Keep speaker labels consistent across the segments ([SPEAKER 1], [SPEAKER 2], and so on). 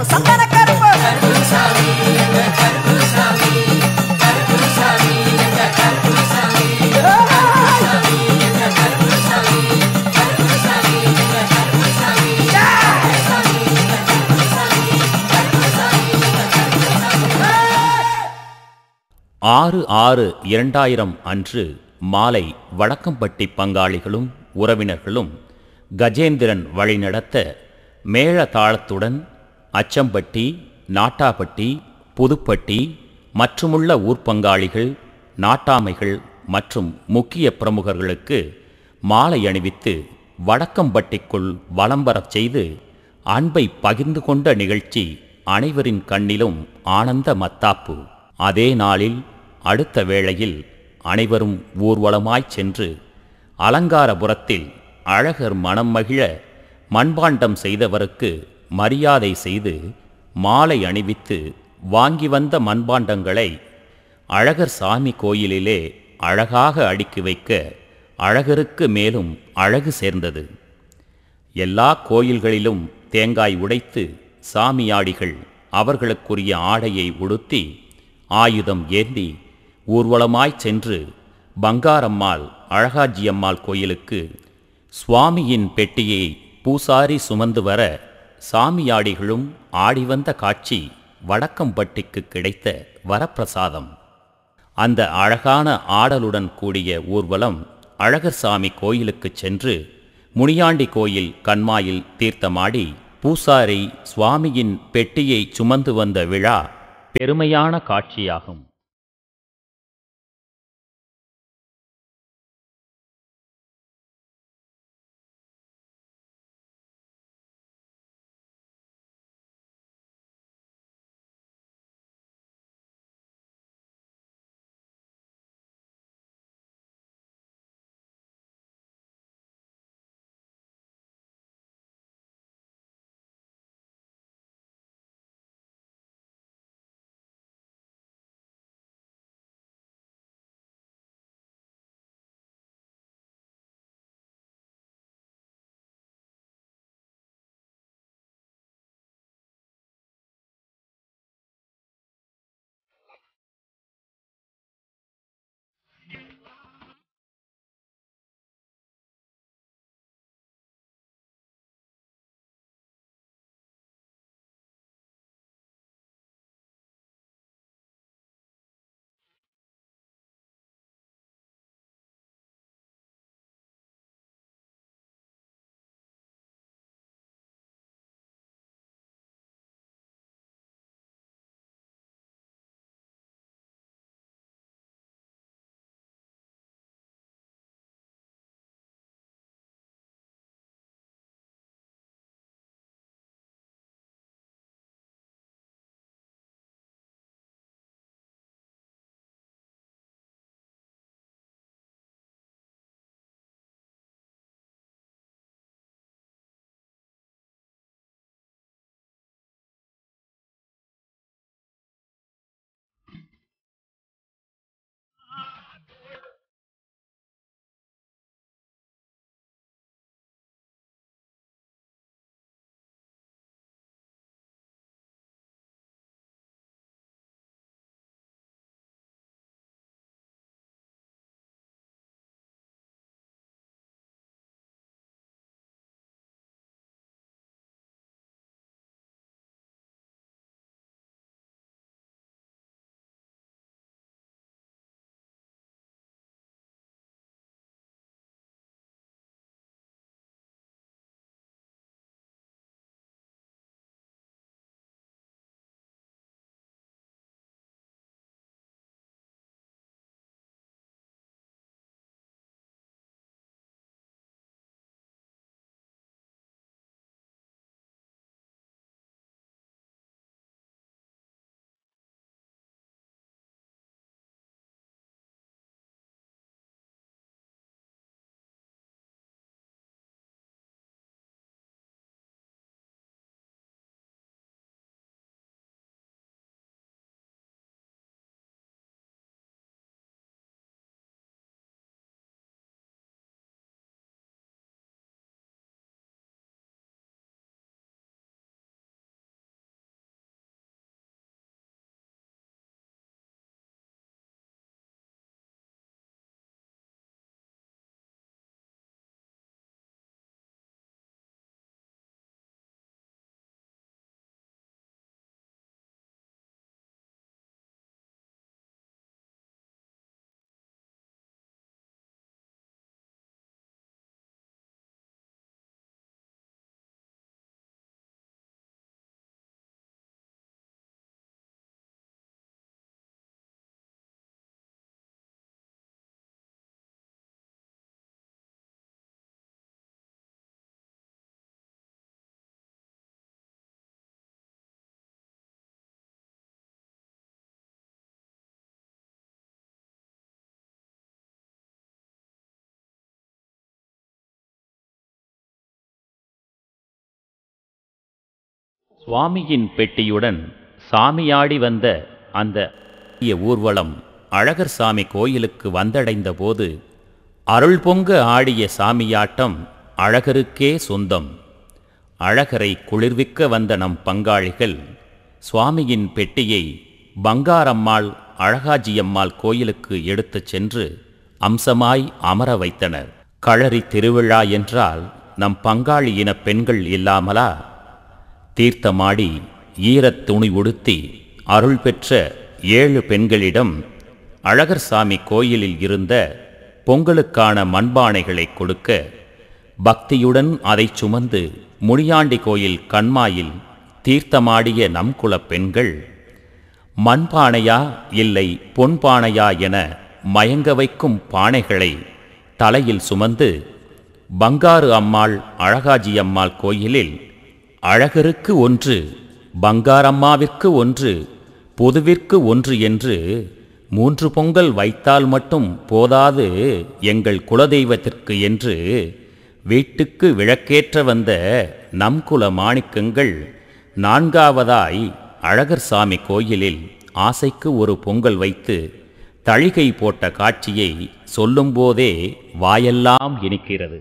[SPEAKER 1] சந்தன கருப்பு
[SPEAKER 2] ஆறு ஆறு இரண்டாயிரம் அன்று மாலை வடக்கம்பட்டி பங்காளிகளும் உறவினர்களும் கஜேந்திரன் வழிநடத்த மேள தாளத்துடன் அச்சம்பட்டி நாட்டாப்பட்டி புதுப்பட்டி மற்றுமுள்ள ஊர்ப்பங்காளிகள் நாட்டாமைகள் மற்றும் முக்கிய பிரமுகர்களுக்கு மாலை அணிவித்து வடக்கம்பட்டிக்குள் வலம் வரச் செய்து அன்பை பகிர்ந்து கொண்ட நிகழ்ச்சி அனைவரின் கண்ணிலும் ஆனந்த மத்தாப்பு அதே நாளில் அடுத்த வேளையில் அனைவரும் ஊர்வலமாய்ச் சென்று அலங்காரபுரத்தில் அழகர் மனம் மகிழ மண்பாண்டம் செய்தவருக்கு மரியாதை செய்து மாலை அணிவித்து வாங்கி வந்த மண்பாண்டங்களை அழகர் சாமி கோயிலிலே அழகாக அடுக்கி வைக்க அழகருக்கு மேலும் அழகு சேர்ந்தது எல்லா கோயில்களிலும் தேங்காய் உடைத்து சாமியாடிகள் அவர்களுக்குரிய ஆடையை உடுத்தி ஆயுதம் ஏந்தி ஊர்வலமாய்ச் சென்று பங்காரம்மாள் அழகாஜியம்மாள் கோயிலுக்கு சுவாமியின் பெட்டியை பூசாரி சுமந்து வர சாமியாடிகளும் ஆடி வந்த காட்சி வடக்கம்பட்டிக்கு கிடைத்த வரப்பிரசாதம் அந்த அழகான ஆடலுடன் கூடிய ஊர்வலம் அழகர்சாமி கோயிலுக்குச் சென்று முனியாண்டி கோயில் கண்மாயில் தீர்த்தமாடி பூசாரி சுவாமியின் பெட்டியை சுமந்து வந்த விழா பெருமையான காட்சியாகும் சுவாமியின் பெட்டியுடன் சாமியாடி வந்த அந்த பெரிய ஊர்வலம் அழகர் சாமி கோயிலுக்கு வந்தடைந்த போது அருள் பொங்க ஆடிய சாமியாட்டம் அழகருக்கே சொந்தம் அழகரை குளிர்விக்க வந்த நம் பங்காளிகள் சுவாமியின் பெட்டியை பங்காரம்மாள் அழகாஜியம்மாள் கோயிலுக்கு எடுத்துச் சென்று அம்சமாய் அமர வைத்தனர் களரி திருவிழா என்றால் நம் பங்காளி இன பெண்கள் இல்லாமலா தீர்த்தமாடி ஈரத் துணி உடுத்தி அருள் பெற்ற ஏழு பெண்களிடம் அழகர் சாமி கோயிலில் இருந்த பொங்கலுக்கான மண்பானைகளை கொடுக்க பக்தியுடன் அதைச் சுமந்து முனியாண்டி கோயில் கண்மாயில் தீர்த்தமாடிய நம் குலப் பெண்கள் மண்பானையா இல்லை பொன்பானையா என மயங்க வைக்கும் பானைகளை தலையில் சுமந்து பங்காரு அம்மாள் அழகாஜி அம்மாள் கோயிலில் அழகருக்கு ஒன்று பங்காரம்மாவிற்கு ஒன்று பொதுவிற்கு ஒன்று என்று மூன்று பொங்கல் வைத்தால் மட்டும் போதாது எங்கள் குலதெய்வத்திற்கு என்று வீட்டுக்கு விளக்கேற்ற வந்த நம் குல மாணிக்கங்கள் நான்காவதாய் அழகர் சாமி கோயிலில் ஆசைக்கு ஒரு பொங்கல் வைத்து தழிகை போட்ட காட்சியை சொல்லும்போதே வாயெல்லாம் இனிக்கிறது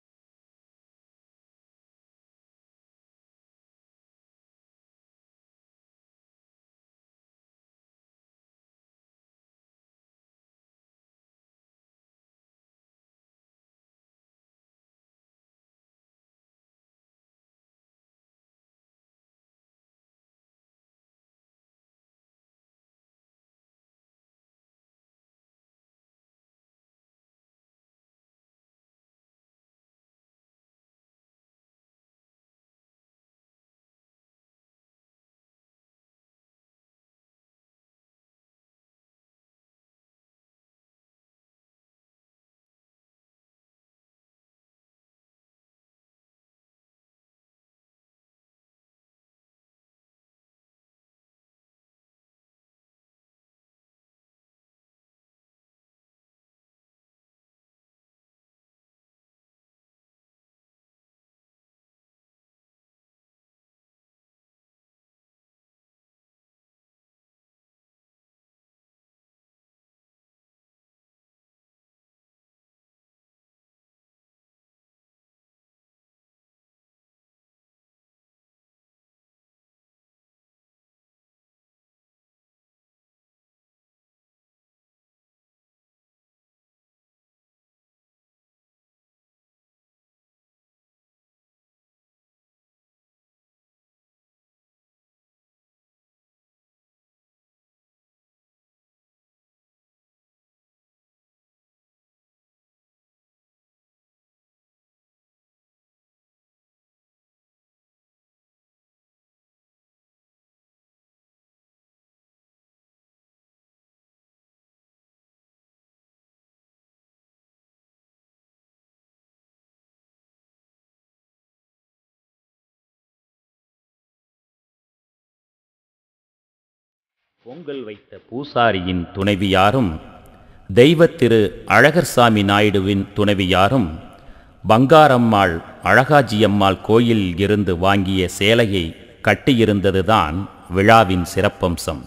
[SPEAKER 2] பொங்கல் வைத்த பூசாரியின் துணைவியாரும் தெய்வத்திரு அழகர்சாமி நாயுடுவின் துணைவியாரும் பங்காரம்மாள் அழகாஜியம்மாள் கோயிலில் இருந்து வாங்கிய சேலையை கட்டியிருந்ததுதான் விழாவின் சிறப்பம்சம்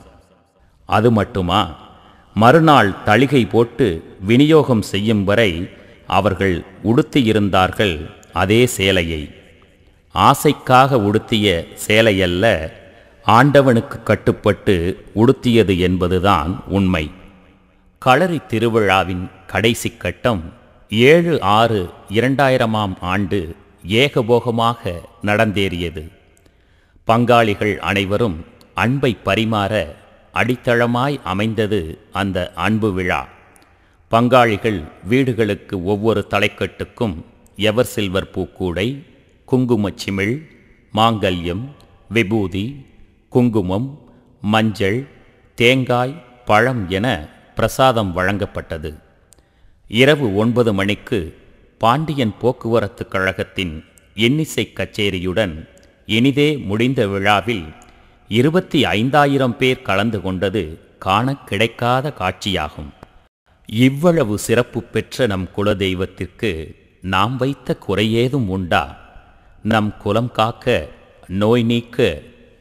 [SPEAKER 2] அது மட்டுமா மறுநாள் தளிகை போட்டு விநியோகம் செய்யும் வரை அவர்கள் உடுத்தியிருந்தார்கள் அதே சேலையை ஆசைக்காக உடுத்திய சேலையல்ல ஆண்டவனுக்கு கட்டுப்பட்டு உடுத்தியது என்பதுதான் உண்மை களரி திருவிழாவின் கடைசி கட்டம் ஏழு ஆறு இரண்டாயிரமாம் ஆண்டு ஏகபோகமாக நடந்தேறியது பங்காளிகள் அனைவரும் அன்பை பரிமாற அடித்தளமாய் அமைந்தது அந்த அன்பு விழா பங்காளிகள் வீடுகளுக்கு ஒவ்வொரு தலைக்கட்டுக்கும் எவர் சில்வர் பூக்கூடை குங்குமச் சிமிழ் மாங்கல்யம் விபூதி குங்குமம் மஞ்சள் தேங்காய் பழம் என பிரசாதம் வழங்கப்பட்டது இரவு ஒன்பது மணிக்கு பாண்டியன் போக்குவரத்துக் கழகத்தின் இன்னிசை கச்சேரியுடன் இனிதே முடிந்த விழாவில் இருபத்தி ஐந்தாயிரம் பேர் கலந்து கொண்டது காண கிடைக்காத காட்சியாகும் இவ்வளவு சிறப்பு பெற்ற நம் குலதெய்வத்திற்கு நாம் வைத்த குறையேதும் உண்டா நம் குலம் காக்க நோய் நீக்க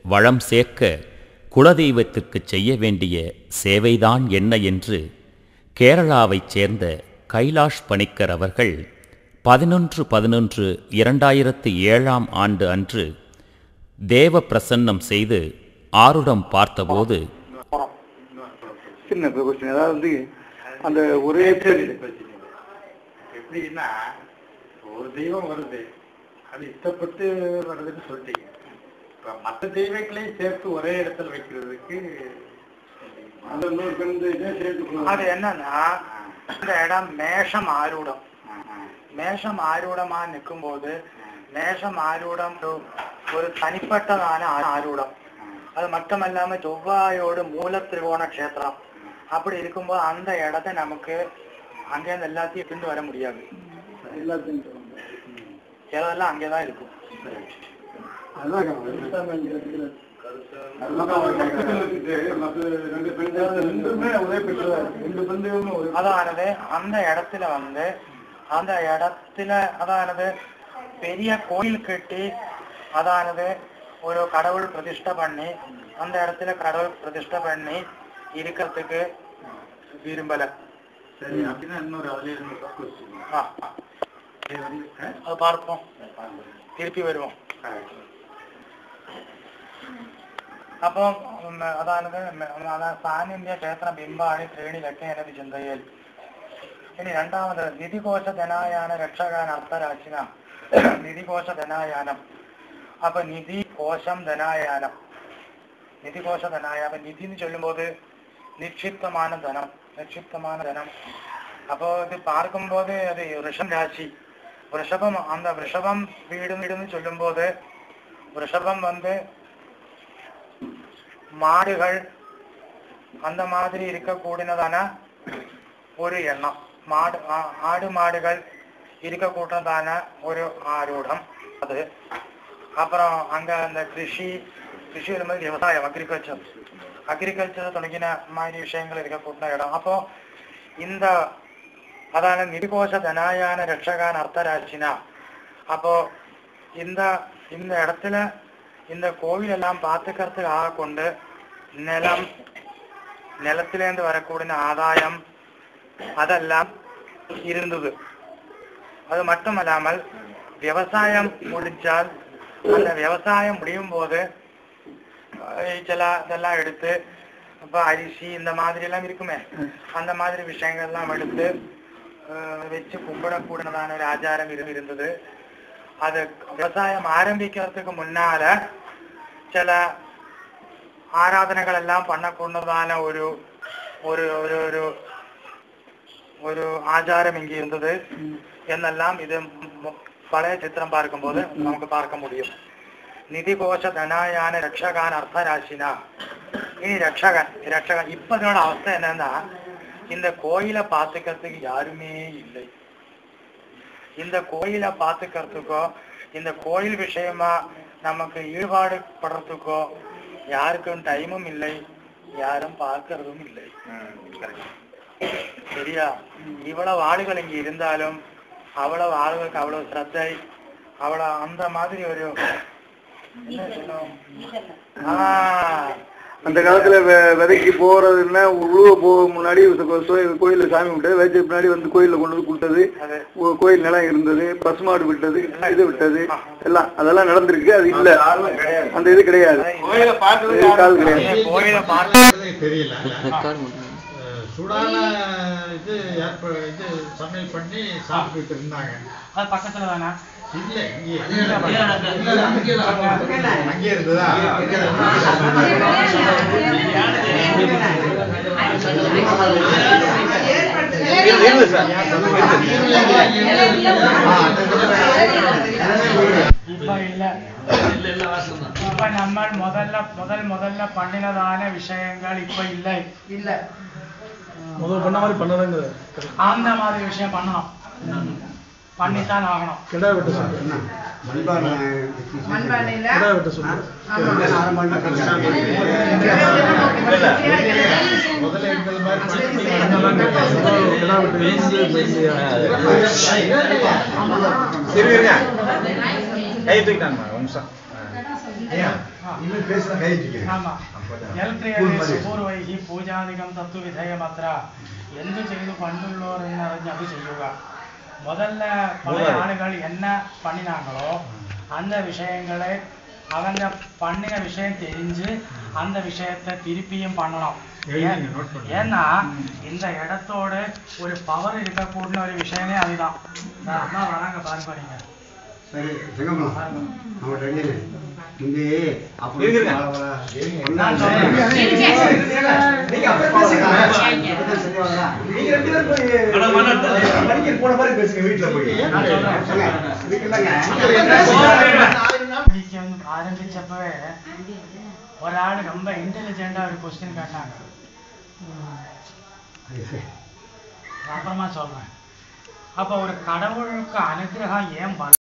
[SPEAKER 2] வளம் சேர்க்க குலதெய்வத்திற்கு செய்ய வேண்டிய சேவைதான் என்ன என்று கேரளாவைச் சேர்ந்த கைலாஷ் பணிக்கர் அவர்கள் பதினொன்று பதினொன்று இரண்டாயிரத்து ஏழாம் ஆண்டு அன்று தேவ பிரசன்னம் செய்து ஆருடம் பார்த்தபோது
[SPEAKER 1] சின்ன கொஸ்டின் அதாவது வந்து அந்த ஒரே பேர்
[SPEAKER 3] எப்படின்னா ஒரு தெய்வம் வருது அது இஷ்டப்பட்டு வருதுன்னு சொல்லிட்டீங்க இப்ப மற்ற தெய்வங்களையும் சேர்த்து ஒரே இடத்துல வைக்கிறதுக்கு
[SPEAKER 1] அந்த இன்னொரு பெண் இதே சேர்த்து
[SPEAKER 4] அது என்னன்னா இந்த இடம் மேஷம் ஆரூடம் மேஷம் ஆരൂഢமா നിൽക്കുമ്പോൾ മേഷം ആരൂഢം ഒരു- ഒരു തനിപ്പെട്ടതാണ് ആ- ആരൂഢം அது மட்டுமல்லாம செவ்வாயோடு மூல திரிகோண கஷேத்திரம் அப்படி இருக்கும்போது அந்த இடத்த நமக்கு அங்கேருந்து எல்லாத்தையும் எடுத்துட்டு வர முடியாது
[SPEAKER 1] எல்லாத்தையும் சொல்லுங்க.
[SPEAKER 4] சிலதெல்லாம் அங்கேதான் இருக்கும்
[SPEAKER 1] அதான் கருசாமி அங்க இருக்கிற அதெல்லாம் பக்கத்துல இருக்குது. மத்த ரெண்டு பெண் தெய்வம் ரெண்டுமே ஒரே பெற்றதா இருக்கு. ரெண்டு பெண் தெய்வமும் ஒரே
[SPEAKER 4] அதானது அந்த இடத்துல வந்து அந்த இடத்துல அதானது பெரிய கோயில் கட்டி அதானது ஒரு கடவுள் பிரதிஷ்டை பண்ணி அந்த இடத்துல கடவுள் பிரதிஷ்டை பண்ணி இருக்கிறதுக்கு விரும்பல
[SPEAKER 3] சரி அப்படின்னா இன்னொரு அதுல இருந்து கொஸ்டின்
[SPEAKER 4] ஆ, அது பார்ப்போம் திருப்பி வருவோம் അപ്പം ഉം, അതാണത് മ- അതാ സാന്നിധ്യ ക്ഷേത്ര ബിംബാണി ശ്രേണിയിലൊക്കെ എന്നത് ചിന്തയിൽ ഇനി രണ്ടാമത് നിധികോശ ധനായാന രക്ഷകാൻ അർത്ഥരാശിന നിധികോശ ധനായാനം അപ്പൊ നിധി കോശം ധനായാനം നിധികോശ ധനായാനം നിധി എന്ന് ചൊല്ലുമ്പോൾ നിക്ഷിപ്തமான ധനം നിക്ഷിപ്തமான ധനം அப்போ இது பார்க்கும்போது அது ரிஷம் ராசி ரிஷபம் அந்த ரிஷபம் வீடு வீடுன்னு சொல்லும்போது ரிஷபம் வந்து மாடுகள் அந்த மாதிரி இருக்கக்கூடியதான ஒரு எண்ணம் மாடு ஆ- ஆடு மாடுகள் இருக்கக்கூடியதான ஒரு ஆரூடம் அது அப்புறம் அங்க அந்த கிருஷி கிருஷி வரும்போது விவசாயம் அக்ரிகல்ச்சர் அக்ரிகல்ச்சர் தொடங்கின மாதிரி விஷயங்கள் இருக்கக்கூடிய இடம் அப்போ இந்த அதான நிதிகோஷ தனாயான ரட்சகான் அர்த்தராட்சினா அப்போ இந்த இந்த இடத்துல இந்த கோவில் எல்லாம் பார்த்துக்கிறதுக்காக கொண்டு நிலம் நிலத்திலேருந்து வரக்கூடிய ஆதாயம் அதெல்லாம் இருந்தது அது மட்டுமல்லாமல் விவசாயம் முடிஞ்சால் அந்த விவசாயம் முடியும் போது அஹ் சில இதெல்லாம் எடுத்து இப்ப அரிசி இந்த மாதிரி எல்லாம் இருக்குமே அந்த மாதிரி விஷயங்கள் எல்லாம் எடுத்து அஹ் வச்சு கும்பிடக்கூடதான ஒரு ஆச்சாரம் இரு- இருந்தது அது விவசாயம் ஆரம்பிக்கிறதுக்கு முன்னால சில ஆராதனைகள் எல்லாம் பண்ணக்கூடதான ஒரு ஒரு ஒரு ஒரு ஒரு ஆச்சாரம் இங்க இருந்தது എന്നெல்லாம் ഇത് മ- പഴയ ചിത്രം பார்க்கும்போது നമുക്ക് பார்க்க முடியும் நிதிகோஷ தனாயான ரக்ஷகான் அர்த்தராசினா இனி ரக்ஷகன் ரக்ஷகன் இப்ப இதோட அவஸ்தை என்னன்னா இந்த கோயிலை பார்த்துக்கிறதுக்கு யாருமே இல்லை இந்த கோயிலை பார்த்துக்கிறதுக்கோ இந்த கோயில் விஷயமா நமக்கு ஈடுபாடு படுறதுக்கோ யாருக்கும் டைமும் இல்லை யாரும் பார்க்கறதும் இல்லை சரியா இவ்வளவு ஆளுகள் இங்க இருந்தாலும் அவ்வளவு ஆளுகளுக்கு அவ்வளவு சிரத்தை அவ்வளவு அந்த மாதிரி ஒரு என்ன சொல்லணும்? ஆஹ்
[SPEAKER 1] அந்த காலத்துல வெ- விதைக்கு போறதுன்னா உழுவ போக முன்னாடி சோ- சோ- கோயில்ல சாமி விட்டது விதைச்ச பின்னாடி வந்து கோயில்ல கொண்டு வந்து கொடுத்தது
[SPEAKER 4] அது
[SPEAKER 1] கோ- கோயில் நிலம் இருந்தது பசுமாடு விட்டது இது விட்டது எல்லாம் அதெல்லாம் நடந்திருக்கு அது இல்ல அந்த இது கிடையாது
[SPEAKER 3] கோயிலை பார்க்கறது
[SPEAKER 1] இது கால் கிடையாது
[SPEAKER 4] கோயிலை பார்க்க
[SPEAKER 3] யாருக்கும் தெரியல அஹ் சூடான இது ஏற்ப இது சமையல் பண்ணி சாப்பிட்டுட்டு இருந்தாங்க
[SPEAKER 4] அது பக்கத்துல தானே
[SPEAKER 3] இல்ல இங்கே அங்கே இருந்ததா
[SPEAKER 4] இப்ப இல்ல இப்ப நம்ம முதல்ல முதல் முதல்ல பண்ணினதான விஷயங்கள் இப்ப இல்லை இல்ல
[SPEAKER 5] முதல்ல பண்ண மாதிரி பண்ணதாங்க
[SPEAKER 4] அந்த மாதிரி விஷயம் பண்ணணும் பண்ணித்தான் ஆகணும்
[SPEAKER 5] கிடா வெட்ட சொல்லு கிடா வெட்ட சொல்லு
[SPEAKER 3] முதல்ல இருந்தது மாதிரி பண்ணி
[SPEAKER 5] கிடா வெட்டு இருந்து மெல்லியா.
[SPEAKER 6] சரி இருங்க கை தூக்கிட்டாங்க ஒரு நிமிஷம்
[SPEAKER 1] இனிமேல் பேசுனா கை வச்சுக்கிறேன்
[SPEAKER 6] ஆமா യൽക്രിയതേ പൂർവൈഹി പൂജാധികം തത്വവിധേയമത്ര എന്തു ചെയ്തു പണ്ടുള്ളോർ എന്നറിഞ്ഞ് അത് ചെയ്യുക முதல்ல பழைய ஆளுகள் என்ன பண்ணினாங்களோ அந்த விஷயங்களை அவங்க பண்ணின விஷயம் தெரிஞ்சு அந்த விஷயத்தை திருப்பியும் பண்ணணும் ஏன்- ஏன்னா இந்த இடத்தோட ஒரு பவர் இருக்கக்கூடிய ஒரு விஷயமே அதுதான் இந்த அம்மா வராங்க பாருங்க நீங்க
[SPEAKER 1] சரி செங்கம்மா நம்ம ரெண்டு இங்கே அப்படி
[SPEAKER 5] இருங்க.
[SPEAKER 1] வர, வர.
[SPEAKER 6] நான் சொல்றேன்.
[SPEAKER 1] நீங்க அப்புறம் பேசுங்க. அப்பதான் சரியா வரா. நீங்க ரெண்டு பேரும் போய் படிக்க போன மாதிரி பேசுங்க வீட்டுல போய்
[SPEAKER 6] நான் சொல்றேன்.
[SPEAKER 1] சொல்லுங்க. இதுக்கு இல்லைங்க.
[SPEAKER 6] இன்னைக்கு வந்து ஆரம்பிச்சப்பவே ஒரு ஆள் ரொம்ப இன்டெலிஜென்டா ஒரு கொஸ்டின் கேட்டாங்க அப்புறமா சொல்றேன் அப்ப ஒரு கடவுளுக்கு அனுகிரகம் ஏன் வர